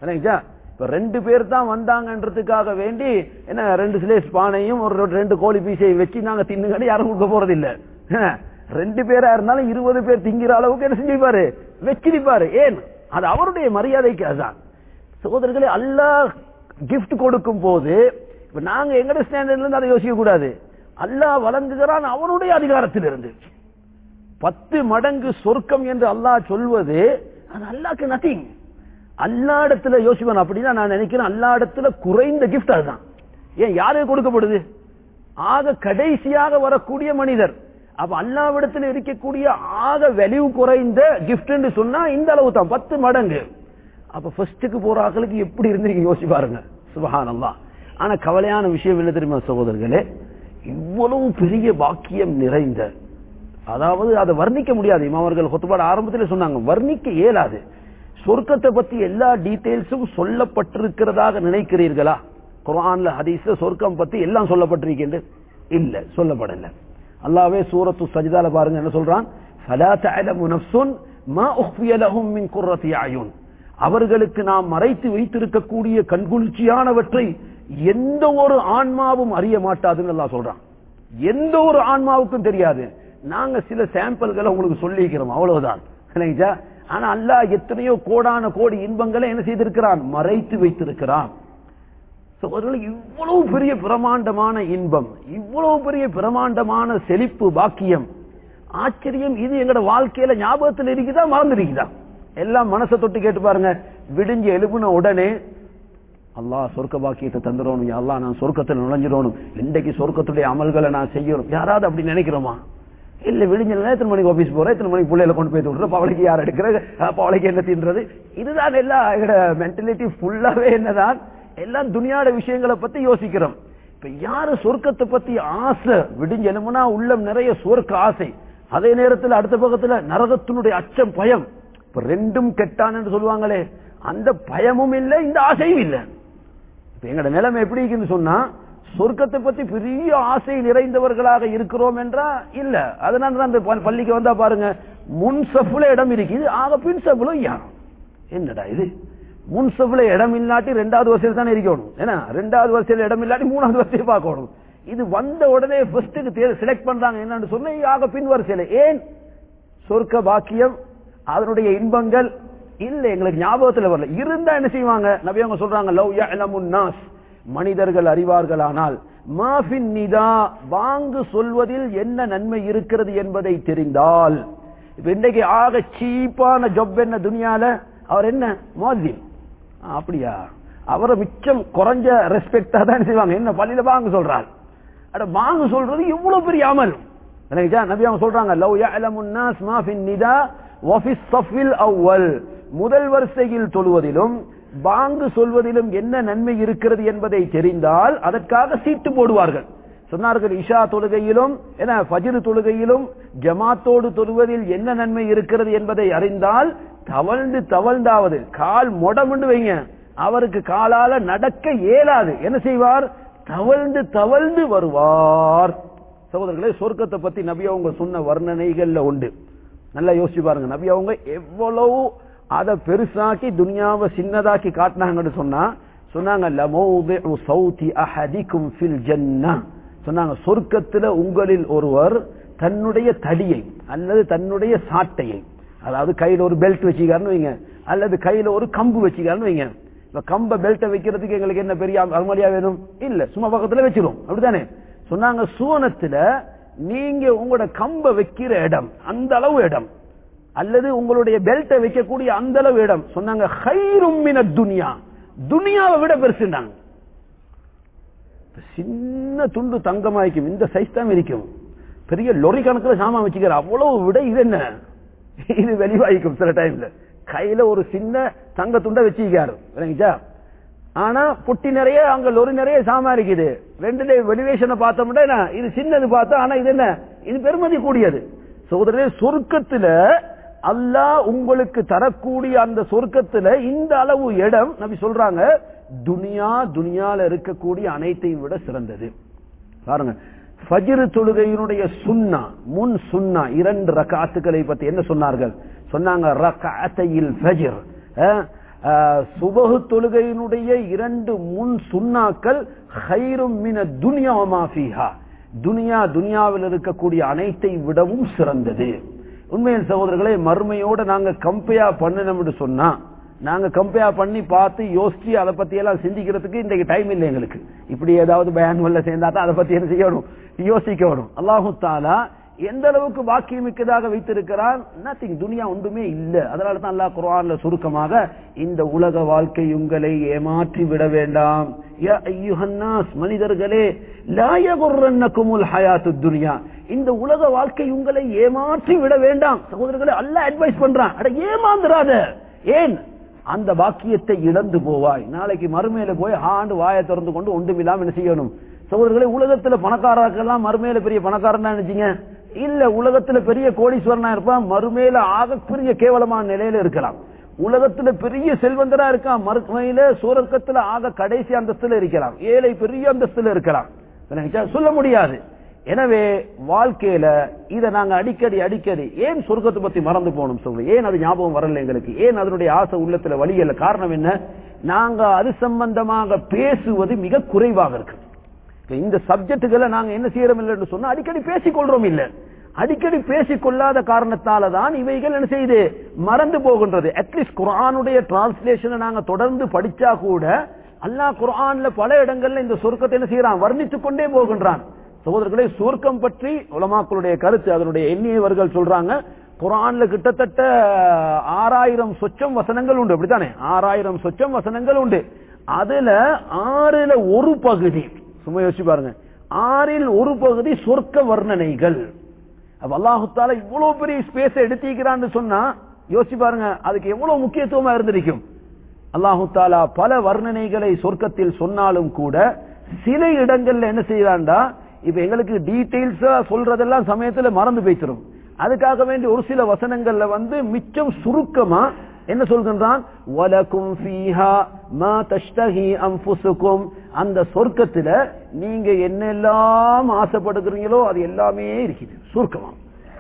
இப்ப ரெண்டு பேர் தான் வந்தாங்கன்றதுக்காக வேண்டி என்ன ரெண்டு சிலேஸ் பானையும் ஒரு ரெண்டு கோழி பீஸையும் வச்சு நாங்க தின்னுங்கன்னு யாரும் கொடுக்க போறது இல்ல ரெண்டு பேரா இருந்தாலும் இருபது பேர் திங்கிற அளவுக்கு என்ன செஞ்சிருப்பாரு வச்சிருப்பாரு ஏன் அது அவருடைய மரியாதைக்கு அதுதான் சகோதரர்களே அல்லாஹ் கிஃப்ட் கொடுக்கும் போது இப்ப நாங்க எங்கட ஸ்டாண்டர்ட்ல இருந்து அதை யோசிக்க கூடாது அல்லாஹ் வழங்குகிறான் அவனுடைய அதிகாரத்தில் இருந்து பத்து மடங்கு சொர்க்கம் என்று அல்லாஹ் சொல்வது அது அல்லாக்கு நத்திங் அல்லா இடத்துல யோசிப்பேன் அப்படின்னா நான் நினைக்கிறேன் அல்லா இடத்துல குறைந்த கிஃப்ட் அதுதான் ஏன் யாருக்கு கொடுக்கப்படுது ஆக கடைசியாக வரக்கூடிய மனிதர் அப்ப அல்லாவிடத்தில் இருக்கக்கூடிய ஆக வெளிவு குறைந்த கிஃப்ட் என்று சொன்னா இந்த அளவு தான் பத்து மடங்கு அப்ப ஃபர்ஸ்டுக்கு போற ஆக்களுக்கு எப்படி இருந்து யோசிச்சு பாருங்க சுபஹான் அல்லா ஆனா கவலையான விஷயம் என்ன தெரியுமா சகோதரர்களே இவ்வளவு பெரிய பாக்கியம் நிறைந்த அதாவது அதை வர்ணிக்க முடியாது இமாமர்கள் கொத்துப்பாடு ஆரம்பத்தில் சொன்னாங்க வர்ணிக்க இயலாது சொர்க்கத்தை பத்தி எல்லா டீடைல்ஸும் சொல்லப்பட்டிருக்கிறதாக நினைக்கிறீர்களா குரான்ல ஹதீஸ்ல சொர்க்கம் பத்தி எல்லாம் சொல்லப்பட்டிருக்கின்ற இல்ல சொல்லப்படல அல்லாவே சூரத்து சஜிதால பாருங்க என்ன சொல்றான் فلا تعلم نفس ما اخفي لهم من قرة اعين அவர்களுக்கு நாம் மறைத்து வைத்திருக்கக்கூடிய கண்குளிர்ச்சியானவற்றை எந்த ஒரு ஆன்மாவும் அறிய மாட்டாதுன்னு எல்லாம் சொல்றான் எந்த ஒரு ஆன்மாவுக்கும் தெரியாது நாங்க சில சாம்பிள்களை உங்களுக்கு சொல்லிக்கிறோம் அவ்வளவுதான் இல்லைங்களா ஆனா அல்லாஹ் எத்தனையோ கோடான கோடி இன்பங்களை என்ன செய்திருக்கிறான் மறைத்து வைத்திருக்கிறான் இவ்வளவு பெரிய பிரமாண்டமான இன்பம் இவ்வளவு பெரிய பிரமாண்டமான செழிப்பு பாக்கியம் ஆச்சரியம் இது எங்கட வாழ்க்கையில ஞாபகத்தில் இருக்குதா மறந்துருக்குதா எல்லாம் மனசை தொட்டு கேட்டு பாருங்க விடிஞ்சு எழுப்புன உடனே அல்லாஹ் சொர்க்க பாக்கியத்தை தந்துடணும் அல்லா நான் சொர்க்கத்தில் நுழைஞ்சிடணும் இன்றைக்கு சொர்க்கத்துடைய அமல்களை நான் செய்யணும் யாராவது அப்படி நினைக்கிறோமா இல்ல விடிஞ்ச எத்தனை மணிக்கு ஆபீஸ் போறேன் எத்தனை மணிக்கு பிள்ளைல கொண்டு போய் விடுற பவளைக்கு யார் எடுக்கிற பவளைக்கு என்ன தின்றது இதுதான் எல்லாம் மென்டாலிட்டி ஃபுல்லாவே என்னதான் எல்லாம் துணியாட விஷயங்களை பத்தி யோசிக்கிறோம் இப்ப யாரு சொர்க்கத்தை பத்தி ஆசை விடிஞ்ச எழுமுனா உள்ளம் நிறைய சொர்க்க ஆசை அதே நேரத்தில் அடுத்த பக்கத்துல நரகத்தினுடைய அச்சம் பயம் இப்ப ரெண்டும் கெட்டான்னு சொல்லுவாங்களே அந்த பயமும் இல்லை இந்த ஆசையும் இல்லை இப்ப எங்கட நிலைமை எப்படி இருக்குன்னு சொன்னா சொர்க்கத்தை பத்தி பெரிய ஆசை நிறைந்தவர்களாக இருக்கிறோம் என்றா இல்ல அதனால தான் அந்த பள்ளிக்கு வந்தா பாருங்க முன் சஃபுல இடம் இருக்குது ஆக பின் சஃபுல யாரும் என்னடா இது முன் சஃபுல இடம் இல்லாட்டி ரெண்டாவது வருஷம் தானே இருக்கணும் ஏன்னா ரெண்டாவது வருஷம் இடம் இல்லாட்டி மூணாவது வருஷம் பார்க்கணும் இது வந்த உடனே ஃபர்ஸ்ட்டுக்கு செலக்ட் பண்றாங்க என்னன்னு சொன்னா ஆக பின் வரிசையில ஏன் சொர்க்க பாக்கியம் அதனுடைய இன்பங்கள் இல்ல எங்களுக்கு ஞாபகத்துல வரல இருந்தா என்ன செய்வாங்க நபி அவங்க சொல்றாங்க லவ் யஅலமுன் நாஸ் மனிதர்கள் அறிவார்களானால் மாஃபின் நிதா வாங்கு சொல்வதில் என்ன நன்மை இருக்கிறது என்பதை தெரிந்தால் இப்ப இன்றைக்கு ஆக சீப்பான ஜொப் என்ன துனியால அவர் என்ன மோதின் அப்படியா அவரை மிச்சம் குறைஞ்ச ரெஸ்பெக்டா தான் செய்வாங்க என்ன பள்ளியில வாங்க சொல்றாள் அட வாங்க சொல்றது இவ்வளவு பெரிய அமல் எனக்குச்சா நபி அவங்க சொல்றாங்க லவ் யஅலமுன் நாஸ் மா ஃபின் நிதா வ ஃபிஸ் ஸஃபில் அவ்வல் முதல் வரிசையில் தொழுவதிலும் பாங்கு சொல்வதிலும் என்ன நன்மை இருக்கிறது என்பதை தெரிந்தால் அதற்காக சீட்டு போடுவார்கள் சொன்னார்கள் இஷா தொழுகையிலும் என ஃபஜ்ர் தொழுகையிலும் ஜமாத்தோடு தொழுவதில் என்ன நன்மை இருக்கிறது என்பதை அறிந்தால் தவழ்ந்து தவழ்ந்தாவது கால் மொடமுண்டு வைங்க அவருக்கு காலால நடக்க இயலாது என்ன செய்வார் தவழ்ந்து தவழ்ந்து வருவார் சகோதரர்களே சொர்க்கத்தை பத்தி நபி அவங்க சொன்ன வர்ணனைகள்ல உண்டு நல்லா யோசிச்சு பாருங்க நபி அவங்க எவ்வளவு அதை பெருசாக்கி துனியாவை சின்னதாக்கி காட்டினாங்கன்னு சொன்னா சொன்னாங்க லமௌதிஉ சௌதி அஹதிக்கும் ஃபில் ஜன்னah சொன்னாங்க சொர்க்கத்துல உங்களில் ஒருவர் தன்னுடைய தடியை அல்லது தன்னுடைய சாட்டையை அதாவது கையில ஒரு பெல்ட் வச்சுக்காருன்னு வைங்க அல்லது கையில ஒரு கம்பு வச்சுக்காருன்னு வைங்க இப்ப கம்ப பெல்ட்டை வைக்கிறதுக்கு எங்களுக்கு என்ன பெரிய அருமதியா வேணும் இல்ல சும்மா பக்கத்துல வச்சிரும் அப்படித்தானே சொன்னாங்க சுவனத்துல நீங்க உங்களோட கம்ப வைக்கிற இடம் அந்த அளவு இடம் அல்லது உங்களுடைய பெல்ட்டை வைக்கக்கூடிய அந்த அளவு இடம் சொன்னாங்க ஹைரும் மின துனியா துனியாவை விட பெருசுண்டாங்க சின்ன துண்டு தங்கமாய்க்கும் இந்த சைஸ் தான் இருக்கும் பெரிய லொரி கணக்குல சாமான் வச்சுக்கிற அவ்வளவு விட இது என்ன இது வெளிவாய்க்கும் சில டைம்ல கையில ஒரு சின்ன தங்க துண்டை வச்சுக்காரு விளங்கிச்சா ஆனா பொட்டி நிறைய அங்க லொரி நிறைய சாமான் இருக்குது ரெண்டுல வெளிவேஷனை பார்த்தோம்னா என்ன, இது சின்னது பார்த்தா ஆனா இது என்ன இது பெருமதி கூடியது சோதரே சொர்க்கத்துல அல்லாஹ் உங்களுக்கு தரக்கூடிய அந்த சொர்க்கத்துல இந்த அளவு இடம் நபி சொல்றாங்க துனியா துனியால இருக்கக்கூடிய அனைத்தையும் விட சிறந்தது பாருங்க ஃபஜ்ர் தொழுகையினுடைய சுன்னா முன் சுன்னா இரண்டு ரக்காத்துக்களை பத்தி என்ன சொன்னார்கள் சொன்னாங்க ரக்காத்தையில் ஃபஜ்ர் அஹ், அஹ், சுபஹு தொழுகையினுடைய இரண்டு முன் சுன்னாக்கள் ஹைரும் மின துனியா வமா ஃபீஹா துனியா துனியாவில் இருக்கக்கூடிய அனைத்தை விடவும் சிறந்தது உண்மையில் சகோதரர்களே மறுமையோட நாங்க கம்பேர் பண்ணணும்னு சொன்னா நாங்க கம்பேர் பண்ணி பார்த்து யோசிச்சு அதை பத்தி எல்லாம் சிந்திக்கிறதுக்கு இன்றைக்கு டைம் இல்லை எங்களுக்கு இப்படி ஏதாவது பயான்வல்ல சேர்ந்தா தான் அதை பத்தி என்ன செய்யணும் யோசிக்கணும் அல்லாஹு தாலா எந்த அளவுக்கு பாக்கியம் மிக்கதாக வைத்திருக்கிறான் நத்திங் துனியா ஒன்றுமே இல்ல அதனால தான் அல்லாஹ் குர்ஆன்ல சுருக்கமாக இந்த உலக வாழ்க்கை உங்களை ஏமாற்றி விட வேண்டாம் யா அய்யுஹன்னாஸ் மனிதர்களே லா யகுர்ரன்னகுமுல் ஹயாத்துத் துன்யா இந்த உலக வாழ்க்கை உங்களை ஏமாற்றி விட வேண்டாம் சகோதரர்களே அல்லாஹ் அட்வைஸ் பண்றான் அட ஏமாந்துராத ஏன் அந்த பாக்கியத்தை இழந்து போவாய் நாளைக்கு மறுமையில போய் ஆண்டு வாயை திறந்து கொண்டு ஒன்றுமில்லாம என்ன செய்யணும் சகோதரர்களே உலகத்துல பணக்காரர்கள்லாம் மறுமையில பெரிய பணக்காரன் நினைச்சீங்க இல்ல உலகத்துல பெரிய கோடீஸ்வரனா இருப்பான் மறுமையில ஆக பெரிய கேவலமான நிலையில இருக்கலாம் உலகத்துல பெரிய செல்வந்தரா இருக்கான் மறுமையில சூரக்கத்துல ஆக கடைசி அந்தஸ்துல இருக்கலாம் ஏழை பெரிய அந்தஸ்துல இருக்கலாம் விளங்குச்சா? சொல்ல முடியாது எனவே வாழ்க்கையில இத நாங்க அடிக்கடி அடிக்கடி ஏன் சொர்க்கத்தை பத்தி மறந்து போகணும் சொல்லுங்க ஏன் அது ஞாபகம் வரல எங்களுக்கு ஏன் அதனுடைய ஆசை உள்ளத்துல வழியல காரணம் என்ன நாங்க அது சம்பந்தமாக பேசுவது மிக குறைவாக இருக்கு இப்ப இந்த சப்ஜெக்டுகளை நாங்க என்ன செய்யறோம் இல்லைன்னு சொன்னா அடிக்கடி பேசிக்கொள்றோம் இல்ல அடிக்கடி பேசிக்கொள்ளாத காரணத்தால தான் இவைகள் என்ன செய்யுது மறந்து போகின்றது அட்லீஸ்ட் குர்ஆனுடைய டிரான்ஸ்லேஷனை நாங்க தொடர்ந்து படிச்சா கூட அல்லாஹ் குர்ஆன்ல பல இடங்கள்ல இந்த சொர்க்கத்தை என்ன செய்யறான் வர்ணித்துக் கொண்டே போகின்றான் சகோதரர்களே சொர்க்கம் பற்றி உலமாக்களுடைய கருத்து அதனுடைய எண்ணியவர்கள் சொல்றாங்க குர்ஆன்ல கிட்டத்தட்ட ஆறாயிரம் சொச்சம் வசனங்கள் உண்டு அப்படித்தானே ஆறாயிரம் சொச்சம் வசனங்கள் உண்டு அதுல ஆறுல ஒரு பகுதி சும்மா யோசிச்சு பாருங்க ஆறில் ஒரு பகுதி சொர்க்க வர்ணனைகள் அப்ப அல்லாஹு தாலா இவ்வளவு பெரிய ஸ்பேஸ் எடுத்திக்கிறான்னு சொன்னா யோசிச்சு பாருங்க அதுக்கு எவ்வளவு முக்கியத்துவமா இருந்திருக்கும் அல்லாஹு தாலா பல வர்ணனைகளை சொர்க்கத்தில் சொன்னாலும் கூட சில இடங்கள்ல என்ன செய்யறான்டா இப்ப எங்களுக்கு டீடைல்ஸா சொல்றதெல்லாம் சமயத்துல மறந்து போய்த்திரும் அதுக்காக வேண்டி ஒரு சில வசனங்கள்ல வந்து மிச்சம் சுருக்கமா என்ன சொல்கின்றான் வலக்கும் ஃபீஹா மா தஷ்தஹி அன்ஃபுசுக்கும் அந்த சொர்க்கத்துல நீங்க என்னெல்லாம் ஆசைப்படுகிறீங்களோ அது எல்லாமே இருக்குது சுருக்கமா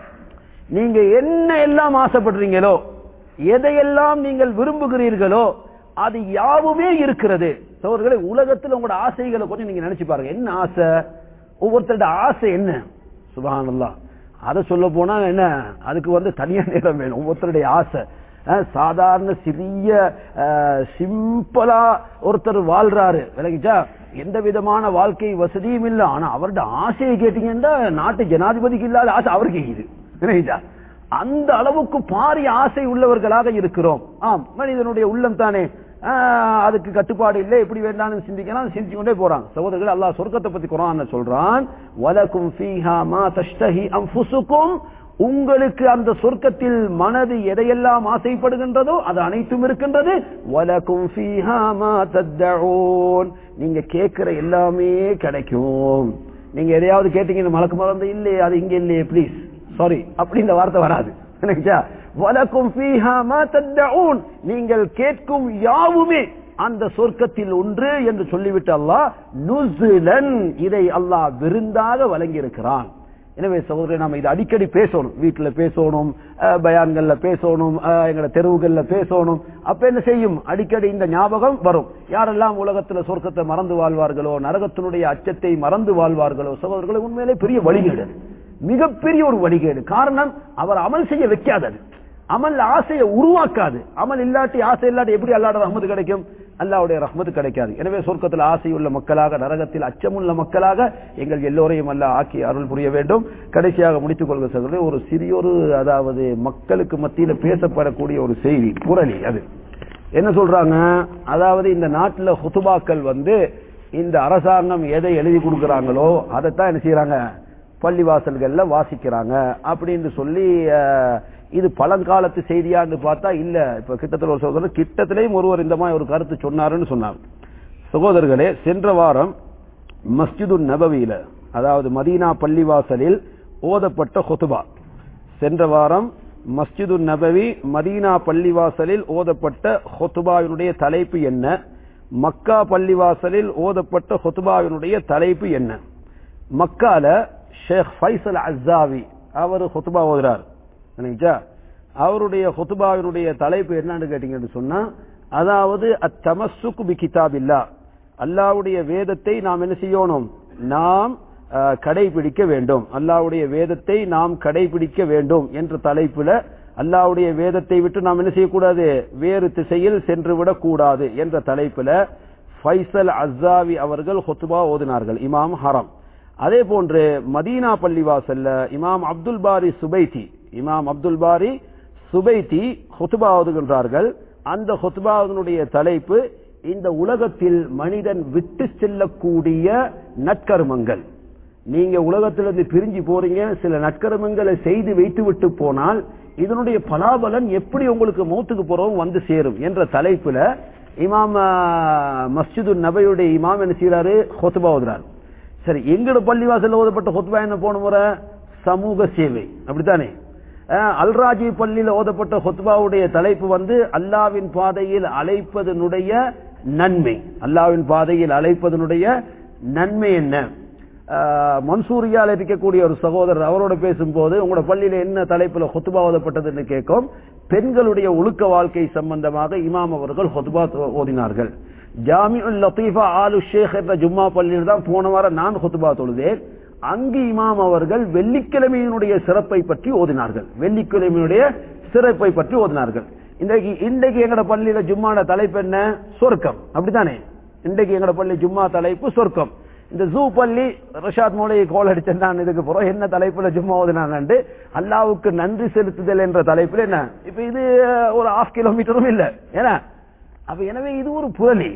நீங்க என்ன எல்லாம் ஆசைப்படுறீங்களோ எதையெல்லாம் நீங்கள் விரும்புகிறீர்களோ அது யாவுமே இருக்கிறது சோர்களே உலகத்தில் உங்களோட ஆசைகளை கொஞ்சம் நீங்க நினைச்சு பாருங்க என்ன ஆசை ஒவ்வொருத்தரோட ஆசை என்ன சுபஹானல்லாஹ் அதை சொல்ல போனா என்ன அதுக்கு வந்து தனியா நேரம் வேணும் ஒவ்வொருத்தருடைய ஆசை அஹ், சாதாரண சிறிய அஹ், சிம்பிளா ஒருத்தர் வாழ்றாரு விளங்கிச்சா எந்த விதமான வாழ்க்கை வசதியும் இல்ல ஆனா அவருடைய ஆசையை கேட்டீங்கன்னா நாட்டு ஜனாதிபதிக்கு இல்லாத ஆசை அவருக்கு இருக்குது விளங்கிச்சா அந்த அளவுக்கு பாரிய ஆசை உள்ளவர்களாக இருக்கிறோம் ஆம் மனிதனுடைய உள்ளம் தானே ஆஹ், அதுக்கு கட்டுப்பாடு இல்லை எப்படி வேண்டாம்னு சிந்திக்கலாம் சிந்திச்சு கொண்டே போறாங்க சகோதரர்கள் அல்லாஹ் சொர்க்கத்தை பத்தி குரான் சொல்றான் வலக்கும் ஃபீஹா மா தஷ்தஹி அன்ஃபுசுக்கும் உங்களுக்கு அந்த சொர்க்கத்தில் மனது எதையெல்லாம் ஆசைப்படுகின்றதோ அது அனைத்தும் இருக்கின்றது வலக்கும் ஃபீஹா மா தத்தஊன் நீங்க கேட்கிற எல்லாமே கிடைக்கும் நீங்க எதையாவது கேட்டீங்க மலக்கு மறந்து இல்லையே அது இங்க இல்லையே ப்ளீஸ் சாரி அப்படி இந்த வார்த்தை வராது நினைச்சா வலக்கும் ஃபீஹா மா தத்தஊன் நீங்கள் கேட்கும் யாவுமே அந்த சொர்க்கத்தில் ஒன்று என்று சொல்லிவிட்டு அல்லாஹ் நுசுலன் இதை அல்லாஹ் விருந்தாக வழங்கி இருக்கிறான் எனவே சகோதரர் நாம இது அடிக்கடி பேசணும் வீட்டுல பேசணும் அஹ், பயான்கள்ல பேசணும் அஹ், எங்களோட தெருவுகள்ல பேசணும் அப்ப என்ன செய்யும் அடிக்கடி இந்த ஞாபகம் வரும் யாரெல்லாம் உலகத்துல சொர்க்கத்தை மறந்து வாழ்வார்களோ நரகத்தினுடைய அச்சத்தை மறந்து வாழ்வார்களோ சகோதரர்களை உண்மையிலே பெரிய வழிகேடு அது. மிகப்பெரிய ஒரு வழிகேடு காரணம் அவர் அமல் செய்ய வைக்காதது அமல் ஆசையை உருவாக்காது அமல் இல்லாட்டி ஆசை இல்லாட்டி எப்படி அல்லாட ரஹ்மத்து கிடைக்கும் அல்லாவுடைய ரஹ்மத்து கிடைக்காது எனவே சொர்க்கத்தில் ஆசையுள்ள மக்களாக நரகத்தில் அச்சமுள்ள மக்களாக எங்கள் எல்லோரையும் அல்ல ஆக்கி அருள் புரிய வேண்டும் கடைசியாக முடித்துக் கொள்கிற சகோதரர்களே, ஒரு சிறியொரு அதாவது மக்களுக்கு மத்தியில பேசப்படக்கூடிய ஒரு செய்தி புரளி அது என்ன சொல்றாங்க அதாவது இந்த நாட்டுல ஹுதுபாக்கள் வந்து இந்த அரசாங்கம் எதை எழுதி கொடுக்கறாங்களோ அதைத்தான் என்ன செய்யறாங்க பள்ளிவாசல்கள்ல வாசிக்கிறாங்க அப்படின்னு சொல்லி அஹ், இது பழங்காலத்து செய்தியான்னு பார்த்தா இல்ல இப்ப கிட்டத்தட்ட ஒரு சகோதரர் கிட்டத்திலையும் ஒருவர் இந்த மாதிரி ஒரு கருத்து சொன்னாருன்னு சொன்னார் சகோதரர்களே சென்ற வாரம் மஸ்ஜிது நபவியில அதாவது மதீனா பள்ளிவாசலில் ஓதப்பட்ட ஹுதுபா சென்ற வாரம் மஸ்ஜிது நபவி மதீனா பள்ளிவாசலில் ஓதப்பட்ட ஹொத்துபாவினுடைய தலைப்பு என்ன மக்கா பள்ளிவாசலில் ஓதப்பட்ட ஹொத்துபாவினுடைய தலைப்பு என்ன மக்கால ஷேக் ஃபைசல் அஸ்ஸாவி அவர் ஹுத்துபா ஓதுறார் நினைச்சா அவருடைய ஹுத்துபாவினுடைய தலைப்பு என்னன்னு கேட்டீங்கன்னு சொன்னா அதாவது அத்தமசுக்கு பி கிதாபில்லா அல்லாவுடைய வேதத்தை நாம் என்ன செய்யணும் நாம் அஹ், கடைபிடிக்க வேண்டும் அல்லாவுடைய வேதத்தை நாம் கடைபிடிக்க வேண்டும் என்ற தலைப்புல அல்லாவுடைய வேதத்தை விட்டு நாம் என்ன செய்யக்கூடாது வேறு திசையில் சென்று விடக்கூடாது என்ற தலைப்புல ஃபைசல் அஸ்ஸாவி அவர்கள் ஹுத்துபா ஓதினார்கள் இமாம் ஹரம் அதே போன்று மதீனா பள்ளிவாசல்ல இமாம் அப்துல் பாரி சுபைத்தி இமாம் அப்துல் பாரி சுபைத்தி ஹுத்துபா ஓதுகின்றார்கள் அந்த ஹுத்துபாவினுடைய தலைப்பு இந்த உலகத்தில் மனிதன் விட்டு செல்லக்கூடிய நற்கர்மங்கள் நீங்க உலகத்திலிருந்து பிரிஞ்சு போறீங்க சில நற்கர்மங்களை செய்து வைத்து விட்டு போனால் இதனுடைய பலாபலன் எப்படி உங்களுக்கு மௌத்துக்கு போறோம் வந்து சேரும் என்ற தலைப்புல இமாம் ஆஹ், மஸ்ஜிது நபையுடைய இமாம் என்ன செய்யறாரு ஹொத்துபா ஓதுறாரு சரி எங்கட பள்ளிவாசல்ல ஓதப்பட்ட ஹொத்துபா என்ன போன முறை சமூக சேவை அப்படித்தானே அஹ், அல்ராஜி பள்ளியில ஓதப்பட்ட ஹொத்பாவுடைய தலைப்பு வந்து அல்லாவின் பாதையில் அழைப்பதனுடைய நன்மை அல்லாவின் பாதையில் அழைப்பதனுடைய நன்மை என்ன அஹ், மன்சூரியால இருக்கக்கூடிய ஒரு சகோதரர் அவரோட பேசும்போது உங்களோட பள்ளியில என்ன தலைப்புல ஹொத்துபா ஓதப்பட்டதுன்னு கேட்கும் பெண்களுடைய ஒழுக்க வாழ்க்கை சம்பந்தமாக இமாம் அவர்கள் ஹொத்துபா ஓதினார்கள் ஜாமிஉல் லத்தீஃபா ஆலு ஷேக் என்ற ஜும்மா பள்ளியில் தான் போன வாரம் நான் ஹுத்துபா தொழுதேன் அங்கு இமாம் அவர்கள் வெள்ளிக்கிழமையினுடைய சிறப்பை பற்றி ஓதினார்கள் வெள்ளிக்கிழமையுடைய சிறப்பை பற்றி ஓதினார்கள் இன்றைக்கு இன்றைக்கு எங்கட பள்ளியில ஜும்மாட தலைப்பு என்ன சொர்க்கம் அப்படித்தானே இன்றைக்கு எங்கட பள்ளி ஜும்மா தலைப்பு சொர்க்கம் இந்த ஜூ பள்ளி ரஷாத் மூலையை கோல் அடிச்சேன் இதுக்கு போறோம் என்ன தலைப்புல ஜும்மா ஓதினாங்கண்டு அல்லாவுக்கு நன்றி செலுத்துதல் என்ற தலைப்புல என்ன இப்ப இது ஒரு ஹாஃப் கிலோமீட்டரும் இல்ல ஏன்னா அப்ப எனவே இது ஒரு புரளி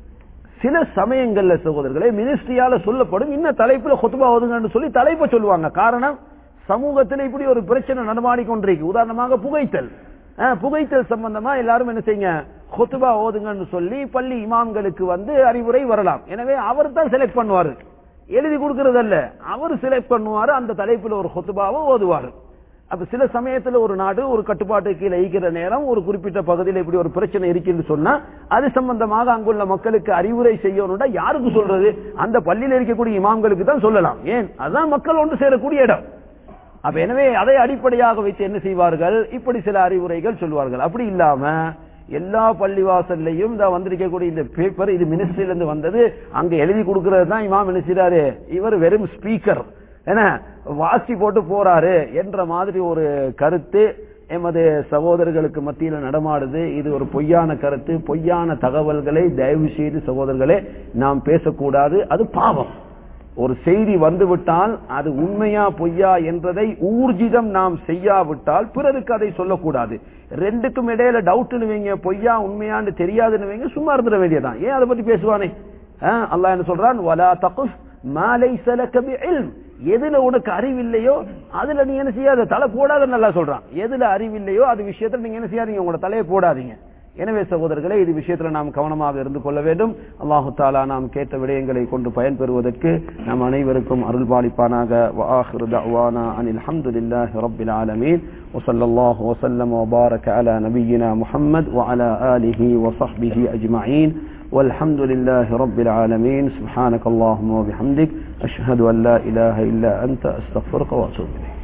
சில சமயங்கள்ல சகோதரர்களே மினிஸ்ட்ரியால சொல்லப்படும் இன்ன தலைப்புல கொத்துபா ஓதுங்கன்னு சொல்லி தலைப்பை சொல்லுவாங்க காரணம் சமூகத்தில் இப்படி ஒரு பிரச்சனை நடமாடி கொண்டிருக்கு உதாரணமாக புகைத்தல் அஹ், புகைத்தல் சம்பந்தமா எல்லாரும் என்ன செய்யுங்க கொத்துபா ஓதுங்கன்னு சொல்லி பள்ளி இமாம்களுக்கு வந்து அறிவுரை வரலாம் எனவே அவர் தான் செலக்ட் பண்ணுவாரு எழுதி கொடுக்கறது அல்ல அவர் செலக்ட் பண்ணுவாரு அந்த தலைப்புல ஒரு கொத்துபாவை ஓதுவாரு அப்ப சில சமயத்துல ஒரு நாடு ஒரு கட்டுப்பாட்டு கீழே ஈக்கிற நேரம் ஒரு குறிப்பிட்ட பகுதியில் இப்படி ஒரு பிரச்சனை இருக்குன்னு சொன்னா அது சம்பந்தமாக அங்குள்ள மக்களுக்கு அறிவுரை செய்யணும்னா யாருக்கு சொல்றது அந்த பள்ளியில் இருக்கக்கூடிய இமாம்களுக்கு தான் சொல்லலாம் ஏன் அதுதான் மக்கள் ஒன்று சேரக்கூடிய இடம் அப்ப எனவே அதை அடிப்படையாக வைத்து என்ன செய்வார்கள் இப்படி சில அறிவுரைகள் சொல்வார்கள் அப்படி இல்லாம எல்லா பள்ளிவாசல்லையும் இந்த வந்திருக்கக்கூடிய இந்த பேப்பர் இது மினிஸ்ட்ரியில இருந்து வந்தது அங்க எழுதி கொடுக்கறது தான் இமாம் என்ன செய்றாரு இவர் வெறும் ஸ்பீக்கர் ஏன்னா வாசி போட்டு போறாரு என்ற மாதிரி ஒரு கருத்து எமது சகோதரர்களுக்கு மத்தியில நடமாடுது இது ஒரு பொய்யான கருத்து பொய்யான தகவல்களை தயவு செய்து சகோதரர்களே நாம் பேசக்கூடாது அது பாவம் ஒரு செய்தி வந்துவிட்டால் அது உண்மையா பொய்யா என்றதை ஊர்ஜிதம் நாம் செய்யாவிட்டால் பிறருக்கு அதை சொல்லக்கூடாது ரெண்டுக்கும் இடையில டவுட்னு வைங்க பொய்யா உண்மையான்னு தெரியாதுன்னு வைங்க சும்மா இருந்துட வேண்டியதான் ஏன் அதை பத்தி பேசுவானே ஆஹ், அல்லாஹ் என்ன சொல்றான் வலா தகுஃப் மா லைஸ லக பிஇல்ம் எதுல உனக்கு அறிவில்லையோ அதுல நீ என்ன செய்யாத தலை போடாதன்னு நல்லா சொல்றான் எதுல அறிவில்லையோ அது விஷயத்துல நீங்க என்ன செய்யாதீங்க உங்களோட தலையை போடாதீங்க எனவே சகோதரர்களே இது விஷயத்துல நாம் கவனமாக இருந்து கொள்ள வேண்டும் அல்லாஹு தாலா நாம் கேட்ட விடயங்களை கொண்டு பயன்பெறுவதற்கு நம் அனைவருக்கும் அருள் பாலிப்பானாக وآخر دعوانا أن الحمد لله رب العالمين وصلى الله وسلم وبارك على نبينا محمد وعلى آله وصحبه أجمعين والحمد لله رب العالمين سبحانك اللهم وبحمدك أشهد أن لا إله إلا أنت أستغفرك وأتوب إليك